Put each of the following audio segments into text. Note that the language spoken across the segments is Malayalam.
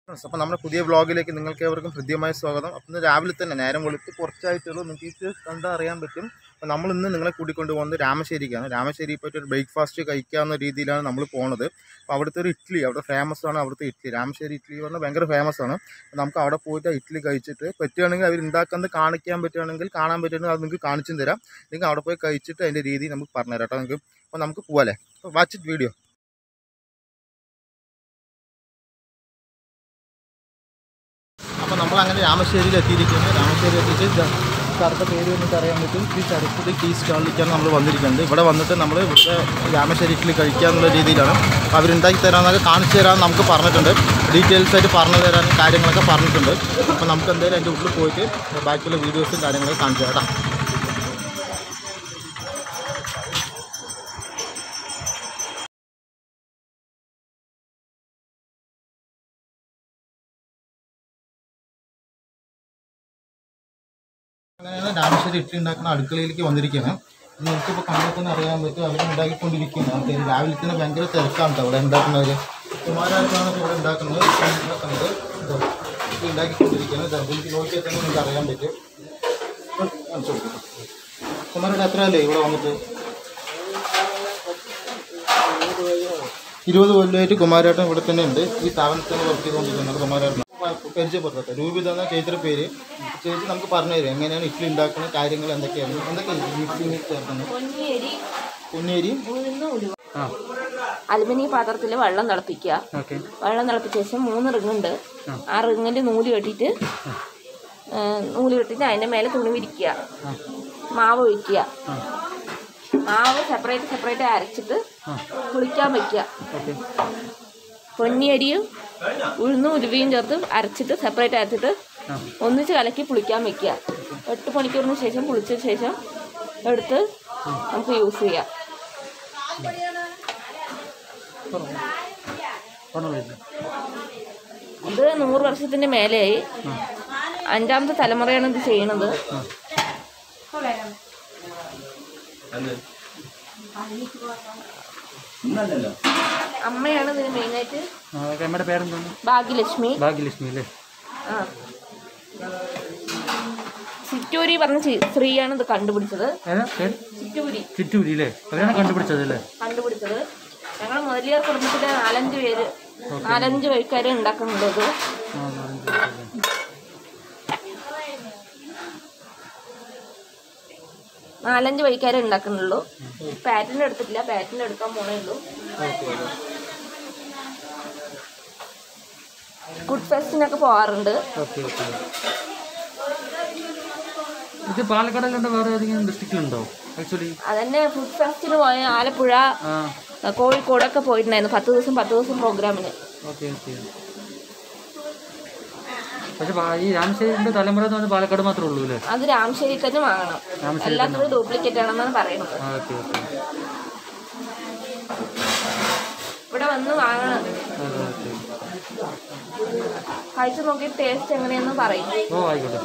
അപ്പോൾ നമ്മുടെ പുതിയ വ്ളോഗിലേക്ക് നിങ്ങൾക്ക് ഏവർക്കും ഹൃദ്യമായ സ്വാഗതം അപ്പം ഇന്ന് രാവിലെ തന്നെ നേരം വെളുത്ത് കുറച്ചായിട്ടുള്ളൂ നിങ്ങൾക്ക് ഇത് കണ്ടാൽ അറിയാൻ പറ്റും അപ്പോൾ നമ്മൾ ഇന്ന് നിങ്ങളെ കൂട്ടിക്കൊണ്ട് പോകുന്നത് രാമശ്ശേരിക്കാണ് രാമശ്ശേരി പോയിട്ട് ഒരു ബ്രേക്ക്ഫാസ്റ്റ് കഴിക്കാവുന്ന രീതിയിലാണ് നമ്മൾ പോകുന്നത് അപ്പോൾ അവിടുത്തെ ഒരു ഇഡ്ഡലി അവിടെ ഫേമസ് ആണ് അവിടുത്തെ ഇഡ്ഡലി രാമശ്ശേരി ഇഡ്ഡലി പറഞ്ഞാൽ ഭയങ്കര ഫേമസ് ആണ് അപ്പോൾ നമുക്ക് അവിടെ പോയിട്ട് ആ ഇഡ്ഡലി കഴിച്ചിട്ട് പറ്റുകയാണെങ്കിൽ അവർ ഉണ്ടാക്കുന്നത് കാണിക്കാൻ പറ്റുകയാണെങ്കിൽ കാണാൻ പറ്റുകയാണെങ്കിൽ അത് നിങ്ങൾക്ക് കാണിച്ചും തരാം നിങ്ങൾക്ക് അവിടെ പോയി കഴിച്ചിട്ട് അതിൻ്റെ രീതി നമുക്ക് പറഞ്ഞുതരാം കേട്ടോ നിങ്ങൾക്ക് അപ്പോൾ നമുക്ക് പോകാമല്ലേ അപ്പോൾ വാച്ച് ഇറ്റ് വീഡിയോ അപ്പോൾ നമ്മൾ അങ്ങനെ രാമശ്ശേരിയിൽ എത്തിയിരിക്കുന്നത് രാമശ്ശേരി എത്തിച്ച് ഇതാ സ്ഥലത്തെ പേര് വന്നിട്ട് അറിയാൻ പറ്റും ഈ ചരിത്രത്തിൽ ടീ സ്റ്റാളിലേക്കാണ് നമ്മൾ വന്നിരിക്കുന്നത് ഇവിടെ വന്നിട്ട് നമ്മൾ ഇവിടുത്തെ രാമശ്ശേരി ഇഡ്ഡലി കഴിക്കുക എന്നുള്ള രീതിയിലാണ് അപ്പോൾ അവരുണ്ടാക്കി തരാമെന്നൊക്കെ കാണിച്ചു തരാമെന്ന് നമുക്ക് പറഞ്ഞിട്ടുണ്ട് ഡീറ്റെയിൽസ് ആയിട്ട് പറഞ്ഞു തരാൻ കാര്യങ്ങളൊക്കെ പറഞ്ഞിട്ടുണ്ട് അപ്പോൾ നമുക്ക് എന്തായാലും അതിൻ്റെ ഉള്ളിൽ പോയിട്ട് ബാക്കിയുള്ള വീഡിയോസും കാര്യങ്ങളൊക്കെ കാണിച്ചു തരാം കേട്ടോ അങ്ങനെയാണ് രാമശ്ശേരി ഇട്ട് ഉണ്ടാക്കുന്ന അടുക്കളയിലേക്ക് വന്നിരിക്കുകയാണ് ഇത് നമുക്കിപ്പോൾ കണ്ടാൽ തന്നെ അറിയാൻ പറ്റും അവർ ഉണ്ടാക്കിക്കൊണ്ടിരിക്കുകയാണ് ആൾക്കാർ രാവിലെ തന്നെ ഭയങ്കര തിരക്കാണ് കേട്ടോ ഇവിടെ ഉണ്ടാക്കുന്നവർ കുമാരാർക്കാണ് ഇവിടെ ഉണ്ടാക്കുന്നത് ഉണ്ടാക്കുന്നത് ഇതോ, ഇത് ഉണ്ടാക്കിക്കൊണ്ടിരിക്കുകയാണ് ഇതോ, എനിക്ക് നോക്കിയാൽ തന്നെ നിങ്ങൾക്ക് അറിയാൻ പറ്റും ഇപ്പം കാണിച്ചു കൊടുക്കട്ടെ. കുമാരയുടെ എത്ര അല്ലേ ഇവിടെ വന്നിട്ട് ഇരുപത് കൊല്ലമായിട്ട് കുമാരേട്ടൻ ഇവിടെ തന്നെ ഉണ്ട് ഈ സ്ഥാപനത്തിൽ തന്നെ വർക്ക് ചെയ്തുകൊണ്ടിരിക്കുന്നത് കുമാരേട്ടൻ പരിചയപ്പെടുത്തട്ടെ രൂപിത എന്ന ചേച്ചിയുടെ പേര് ചേച്ചി നമുക്ക് പറഞ്ഞു തരും എങ്ങനെയാണ് ഇഡ്ഡലി ഉണ്ടാക്കുന്ന കാര്യങ്ങൾ എന്തൊക്കെയാണ് എന്തൊക്കെയാണ് ഇഡ്ഡലി ചേർക്കുന്നത് പൊന്നിയരി പൊന്നേരി ഉഴുന്ന് ഉലുവ ആ അലുമിനിയം പാത്രത്തിൽ വെള്ളം തിളപ്പിക്കുക ഓക്കെ വെള്ളം തിളപ്പിച്ച ശേഷം മൂന്ന് റിങ്ങുണ്ട് ആ റിങ്ങിൽ നൂല് കെട്ടിയിട്ട് ആ, നൂല് കെട്ടിയിട്ട് അതിൻ്റെ മേലെ തുണി വിരിക്കുക മാവ് ഒഴിക്കുക മാവ് സെപ്പറേറ്റ് സെപ്പറേറ്റ് അരച്ചിട്ട് കുളിക്കാൻ വയ്ക്കുക ഓക്കെ പൊന്നിയരിയും ഉഴുന്നും ഉലുവയും ചേർത്ത് അരച്ചിട്ട് സെപ്പറേറ്റ് അരച്ചിട്ട് ഒന്നിച്ച് കലക്കി പുളിക്കാൻ വെക്കുക എട്ട് മണിക്കൂറിന് ശേഷം പുളിച്ച ശേഷം എടുത്ത് നമുക്ക് യൂസ് ചെയ്യാം ഇത് നൂറ് വർഷത്തിന്റെ മേലെയായി അഞ്ചാമത്തെ തലമുറയാണ് ഇത് ചെയ്യണത് അമ്മയാണ് ഇതിന് മെയിനായിട്ട് അമ്മയുടെ പേരെന്താണ് ഭാഗ്യലക്ഷ്മി ഭാഗ്യലക്ഷ്മി അല്ലേ ആ ചിറ്റൂരി പറഞ്ഞ ചി- സ്ത്രീയാണ് ഇത് കണ്ടുപിടിച്ചത് ഏതാ പേര് ചിറ്റൂരി ചിറ്റൂരി അല്ലേ അവരാണ് കണ്ടുപിടിച്ചത് അല്ലേ കണ്ടുപിടിച്ചത് ഞങ്ങൾ മുതലിയാർ കുടുംബത്തിലെ നാലഞ്ച് പേര് നാലഞ്ച് വഴിക്കാരെ ഉണ്ടാക്കുന്നുണ്ട് ഇത് നാലഞ്ച് വഴിക്കാരെ ഉണ്ടാക്കുന്നുള്ളൂ പാറ്റന്റ് എടുത്തിട്ടില്ല പാറ്റന്റ് എടുക്കാൻ പോണേ ഉള്ളൂ ഫുഡ് ഫെസ്റ്റിനൊക്കെ പോകാറുണ്ട് ഓക്കെ ഓക്കെ ഇത് പാലക്കാടിലുണ്ടോ വേറെ ഏതെങ്കിലും ഡിസ്ട്രിക്റ്റിലുണ്ടോ ആക്ച്വലി അതന്നെ ഫുഡ് ഫെസ്റ്റിന് പോയ ആലപ്പുഴ ആ കോഴിക്കോടൊക്കെ പോയിട്ടുണ്ടായിരുന്നു പത്ത് ദിവസം പത്ത് ദിവസം പ്രോഗ്രാമിന് ഓക്കെ ഓക്കെ പക്ഷെ പാ- ഈ രാമശ്ശേരിന്റെ തലമുറ എന്ന് പറഞ്ഞാൽ പാലക്കാട് മാത്രമേ ഉള്ളൂ അല്ലേ അത് രാമശ്ശേരി തന്നെ വാങ്ങണം രാമശ്ശേരി എല്ലാത്തിനും ഡ്യൂപ്ലിക്കേറ്റ് ആണെന്നാണ് പറയുന്നത് ആ ഓക്കെ ഓക്കെ ഇവിടെ വന്ന് വാങ്ങണം അതെ ഓക്കെ കഴിച്ചു നോക്കി ടേസ്റ്റ് എങ്ങനെയെന്ന് പറയും ഓ ആയിക്കോട്ടെ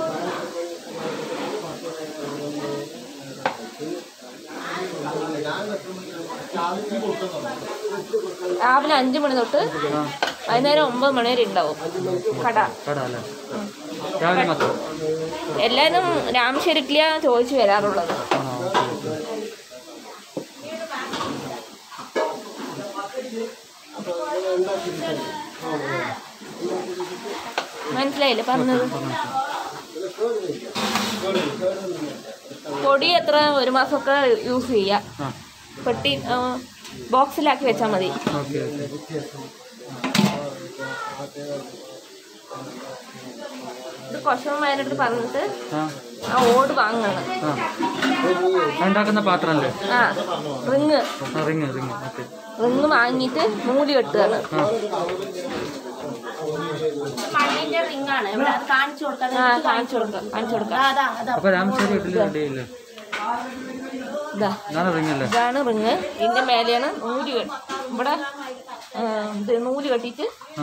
രാവിലെ അഞ്ചു മണി തൊട്ട് വൈകുന്നേരം ഒമ്പത് മണി വരെ ഉണ്ടാവും കട കട അല്ലേ രാവിലെ മാത്രം എല്ലാവരും രാമശ്ശേരിക്കിലാണ് ചോദിച്ചു വരാറുള്ളത് ആണോ ഓക്കെ ഓക്കെ മനസ്സിലായില്ലേ പറഞ്ഞത് പൊടി എത്ര ഒരു മാസമൊക്കെ യൂസ് ചെയ്യാം ആ പെട്ടി ആ, ബോക്സിലാക്കി വെച്ചാൽ മതി ഓക്കെ ഓക്കെ ഇത് കൊശവന്മാരുടെ പറഞ്ഞിട്ട് ആ ആ ഓട് വാങ്ങണം ആ ഉണ്ടാക്കുന്ന പാത്രമല്ലേ ആ റിങ് ആ റിങ് റിങ് ഓക്കെ റിങ് വാങ്ങിയിട്ട് നൂല് കെട്ടുകയാണ് ആ മണ്ണിന്റെ റിംഗാണ് ഇവിടെ അത് കാണിച്ചു കൊടുക്കാൻ ആ കാണിച്ചു കൊടുക്കാം കാണിച്ചു കൊടുക്കാം അതാ അതാ അപ്പോൾ രാമശ്ശേരി ഇഡ്ഡലി റെഡി ആയില്ലേ ഇതാ ഇതാണ് റിങ് അല്ലേ ഇതാണ് റിങ് ഇതിന്റെ മേലെയാണ് നൂല് കെട്ടി ഇവിടെ ആ, ഇത് നൂല് കെട്ടിയിട്ട് ആ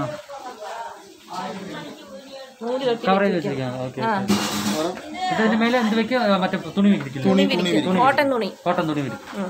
നൂല് കെട്ടി കവർ ചെയ്ത് വെച്ചിരിക്കുകയാണ്. വെച്ചിരിക്കുകയാണ് ഓക്കെ ആ ഇത് അതിന്റെ മേലെ എന്ത് വെക്കുക മറ്റേ തുണി വിരിക്കില്ല തുണി വിരിക്കും കോട്ടൺ തുണി കോട്ടൺ തുണി വിരിക്കും ഉം.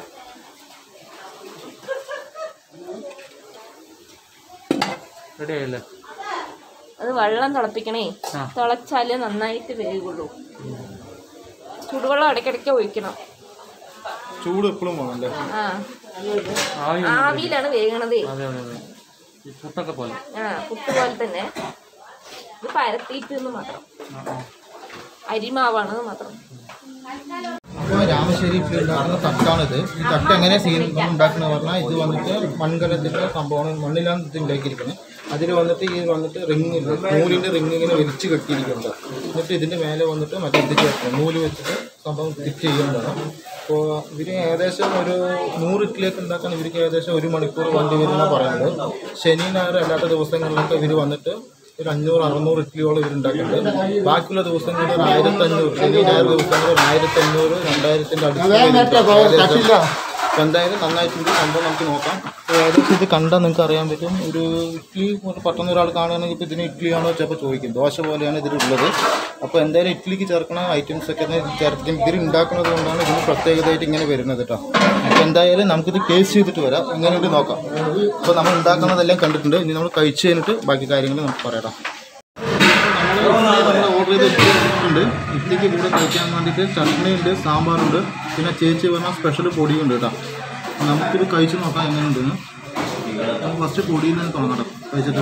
റെഡി ആയല്ലേ അത് വെള്ളം തിളപ്പിക്കണേ ആ. തിളച്ചാലേ നന്നായിട്ട് വേകുള്ളൂ ചൂടുവെള്ളം ഇടയ്ക്കിടയ്ക്ക് ഒഴിക്കണം ചൂട് എപ്പോഴും വേണമല്ലേ ആ ആവി ആവിയിലാണ് വേകണതേ അതെ അതെ അതെ ഈ പുട്ടൊക്കെ പോലെ ആ പുട്ട് പോലെ തന്നെ ഇത് പരത്തിയിട്ട് എന്ന് മാത്രം ആ, ആ. അരിമാവാണ് മാത്രം അപ്പോൾ രാമശ്ശേരി ഇഡ്ഡലി ഉണ്ടാക്കുന്ന തട്ടാണിത് ഈ തട്ട് എങ്ങനെ സീൻ ഉണ്ടാക്കുന്നത് പറഞ്ഞാൽ ഇത് വന്നിട്ട് മൺകലത്തിൻ്റെ സംഭവമാണ് മണ്ണിലാണ് ഇത് ഉണ്ടാക്കിയിരിക്കുന്നത് അതിൽ വന്നിട്ട് ഈ വന്നിട്ട് റിങ് നൂലിൻ്റെ റിങ് ഇങ്ങനെ വലിച്ച് കെട്ടിയിരിക്കുന്നത് എന്നിട്ട് ഇതിൻ്റെ മേലെ വന്നിട്ട് മറ്റേ ഇത് ചേർക്കും നൂല് വെച്ചിട്ട് സംഭവം ഫിറ്റ് ചെയ്യുന്നതാണ് അപ്പോൾ ഇവർ ഏകദേശം ഒരു നൂറ് ഇഡ്ഡലിയൊക്കെ ഉണ്ടാക്കാൻ ഇവർക്ക് ഏകദേശം ഒരു മണിക്കൂർ വേണ്ടി വരുന്ന പറയുന്നത് ശനി ഞായർ അല്ലാത്ത ദിവസങ്ങളിലൊക്കെ ഇവർ വന്നിട്ട് ഒരു അഞ്ഞൂറ് അറുന്നൂറ് ഇഡ്ഡലിയോളം ഇവർ ഉണ്ടാക്കുന്നുണ്ട് ബാക്കിയുള്ള ദിവസങ്ങളിൽ ഒരു ആയിരത്തഞ്ഞൂറ് ശനി ഞായർ ദിവസങ്ങളിൽ ഒരു ആയിരത്തഞ്ഞൂറ് രണ്ടായിരത്തിൻ്റെ അടുത്ത് അപ്പോൾ എന്തായാലും നന്നായിട്ടുണ്ട് സംഭവം നമുക്ക് നോക്കാം അപ്പോൾ ഏകദേശം ഇത് കണ്ടാൽ നിങ്ങൾക്ക് അറിയാൻ പറ്റും ഒരു ഇഡ്ഡലി ഒരു പെട്ടെന്ന് ഒരാൾ കാണുകയാണെങ്കിൽ ഇപ്പോൾ ഇതിന് ഇഡ്ഡലിയാണോ ചിലപ്പോൾ ചോദിക്കും ദോശ പോലെയാണ് ഇതിലുള്ളത് അപ്പോൾ എന്തായാലും ഇഡ്ഡലിക്ക് ചേർക്കുന്ന ഐറ്റംസ് ഒക്കെ ഇതിന് ചേർത്തിട്ട് ഇതിൽ ഉണ്ടാക്കുന്നത് കൊണ്ടാണ് ഇതിന് പ്രത്യേകതയായിട്ട് ഇങ്ങനെ വരുന്നത് കേട്ടോ അപ്പോൾ എന്തായാലും നമുക്കിത് ടേസ്റ്റ് ചെയ്തിട്ട് വരാം ഇങ്ങനെ നോക്കാം അപ്പോൾ നമ്മൾ ഉണ്ടാക്കുന്നതെല്ലാം കണ്ടിട്ടുണ്ട് ഇനി നമ്മൾ കഴിച്ച് കഴിഞ്ഞിട്ട് ബാക്കി കാര്യങ്ങൾ നമുക്ക് പറയാം നമ്മൾ ഓർഡർ ചെയ്ത് ഇട്ടുണ്ട് ഇഡ്ഡലിക്ക് കൂടെ കഴിക്കാൻ വേണ്ടിയിട്ട് ചട്നി ഉണ്ട് സാമ്പാറുണ്ട് പിന്നെ ചേച്ചി പറഞ്ഞ സ്പെഷ്യൽ പൊടിയുണ്ട് കേട്ടോ നമുക്കിത് കഴിച്ച് നോക്കാം എങ്ങനെയുണ്ടെന്ന് നമുക്ക് ഫസ്റ്റ് പൊടിയിൽ നിന്ന് തുടങ്ങാം കേട്ടോ കഴിച്ചിട്ട്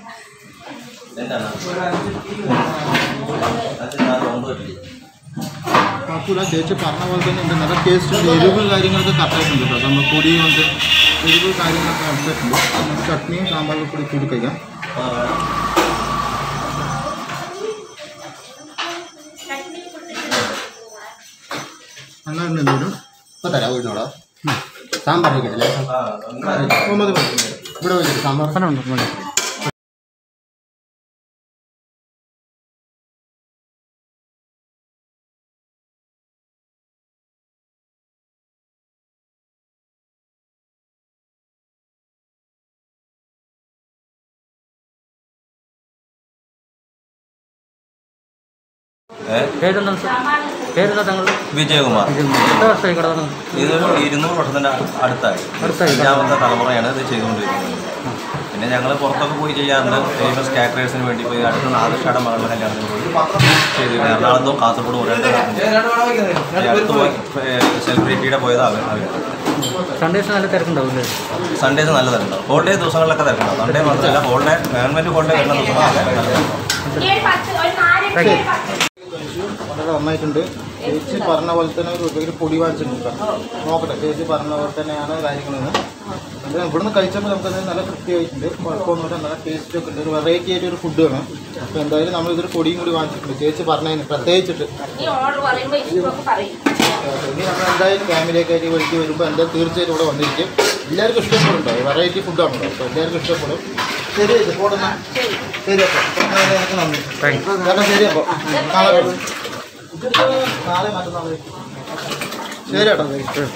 കുഴപ്പമില്ല ചേച്ചി പറഞ്ഞ പോലെ തന്നെ ഉണ്ട് നല്ല ടേസ്റ്റ് ഉണ്ട് എരിവ് കാര്യങ്ങളൊക്കെ കറക്റ്റായിട്ടുണ്ട് കേട്ടോ നമ്മൾ പൊടി കൊണ്ട് എരിവ് കാര്യങ്ങളൊക്കെ കറക്റ്റായിട്ടുണ്ട് നമുക്ക് ചട്നിയും സാമ്പാറും കൂടി കൂടി കഴിക്കാം നന്നായിട്ടുണ്ട് എന്തെങ്കിലും ഇപ്പൊ തരാം വീടിനോടോ സാമ്പാർ വെക്കത്തില്ലേ ഓ, മതി മതി മതി. ഇവിടെ വെച്ചിട്ട് സാമ്പാർ അങ്ങനെ ഉണ്ട് മതി. പേരെന്താ സാർ പേരെന്താ തങ്ങൾ വിജയകുമാർ എത്ര വർഷമായി കടന്നു ഇതൊരു ഇരുന്നൂറ് വർഷത്തിൻ്റെ അടുത്തായി അടുത്തായി. അഞ്ചാമത്തെ തലമുറയാണ് ഇത് ചെയ്തുകൊണ്ടിരിക്കുന്നത് പിന്നെ ഞങ്ങൾ പുറത്തൊക്കെ പോയി ചെയ്യാറുണ്ട് ഫേമസ് കാറ്ററേഴ്സിന് വേണ്ടി പോയി അടുത്ത നാദൃഷയുടെ മകളുടെ കല്യാണത്തിന് പോയി ചെയ്തിരുന്നു എറണാകുളത്തും കാസർഗോഡ് കുറേ അടുത്ത് പോയി സെലിബ്രിറ്റിയുടെ പോയതാണ് അവർ സൺഡേസ് നല്ല തിരക്കുണ്ടാവില്ലേ സൺഡേസ് നല്ല തിരക്കുണ്ടാവും ഹോളിഡേ ദിവസങ്ങളിലൊക്കെ തിരക്കുണ്ടാവും സൺഡേ മാത്രമല്ല ഹോളിഡേ ഗവൺമെൻറ് ഹോളിഡേ വരുന്ന ദിവസങ്ങളിലൊക്കെ നല്ല തിരക്കുണ്ടാവും വളരെ നന്നായിട്ടുണ്ട് ചേച്ചി പറഞ്ഞ പോലെ തന്നെ ഒരു ഒരു പൊടി വാങ്ങിച്ചിട്ടുണ്ട് നോക്കട്ടെ ചേച്ചി പറഞ്ഞ പോലെ തന്നെയാണ് കാര്യങ്ങളെന്ന് ഇത് ഇവിടുന്ന് കഴിച്ചപ്പോൾ നമുക്കത് നല്ല തൃപ്തിയായിട്ടുണ്ട് കുഴപ്പമൊന്നുമില്ല നല്ല ടേസ്റ്റ് ഒക്കെ ഉണ്ട് ഒരു വെറൈറ്റി ആയിട്ട് ഒരു ഫുഡാണ് അപ്പോൾ എന്തായാലും നമ്മൾ ഇതൊരു പൊടിയും കൂടി വാങ്ങിച്ചിട്ടുണ്ട് ചേച്ചി പറഞ്ഞതിന് പ്രത്യേകിച്ചിട്ട് ഈ ഓർഡർ പറയുമ്പോൾ ഇഷ്ടമൊക്കെ പറയും ഇനി നമ്മൾ എന്തായാലും ഫാമിലിയൊക്കെ ആയിട്ട് വഴിക്ക് വരുമ്പോൾ എന്തായാലും തീർച്ചയായിട്ടും ഇവിടെ വന്നിരിക്കും എല്ലാവർക്കും ഇഷ്ടപ്പെടുന്നുണ്ടോ വെറൈറ്റി ഫുഡാണല്ലോ അപ്പോൾ എല്ലാവർക്കും ഇഷ്ടപ്പെടും ശരി ഇത് പോടുന്ന ശരി അപ്പോൾ എനിക്ക് നന്ദി കാരണം ശരി അപ്പോൾ നാളെ വരും. നാളെ മറ്റന്നാൾ ശരി ഏട്ടാ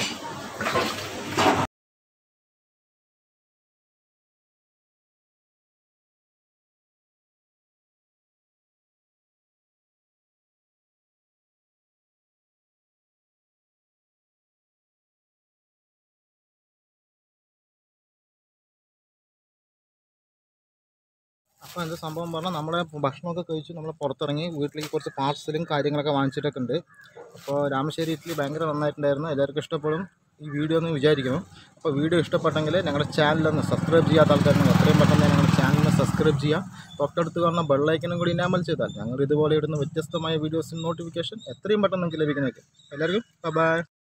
അപ്പോൾ എന്താ സംഭവം പറഞ്ഞാൽ നമ്മളെ ഭക്ഷണമൊക്കെ കഴിച്ച് നമ്മൾ പുറത്തിറങ്ങി വീട്ടിലേക്ക് കുറച്ച് പാർസലും കാര്യങ്ങളൊക്കെ വാങ്ങിച്ചിട്ടൊക്കെ ഉണ്ട് അപ്പോൾ രാമശ്ശേരി ഇഡ്ഡലി ഭയങ്കര നന്നായിട്ടുണ്ടായിരുന്നു എല്ലാവർക്കും ഇഷ്ടപ്പെടും ഈ വീഡിയോ എന്ന് വിചാരിക്കുന്നു അപ്പോൾ വീഡിയോ ഇഷ്ടപ്പെട്ടെങ്കിൽ ഞങ്ങളുടെ ചാനലൊന്ന് സബ്സ്ക്രൈബ് ചെയ്യാത്ത ആൾക്കാരുണ്ടെങ്കിൽ എത്രയും പെട്ടെന്ന് ഞങ്ങളുടെ ചാനലിനെ സബ്സ്ക്രൈബ് ചെയ്യുക തൊട്ടടുത്ത് കാണുന്ന ബെള്ളൈക്കനും കൂടി ഇനാമൽ ചെയ്താൽ ഞങ്ങൾ ഇതുപോലെ ഇടുന്ന വ്യത്യസ്തമായ വീഡിയോസിന് നോട്ടിഫിക്കേഷൻ എത്രയും പെട്ടെന്ന് നിങ്ങൾക്ക് ലഭിക്കുന്നതായിരിക്കും എല്ലാവർക്കും ബൈ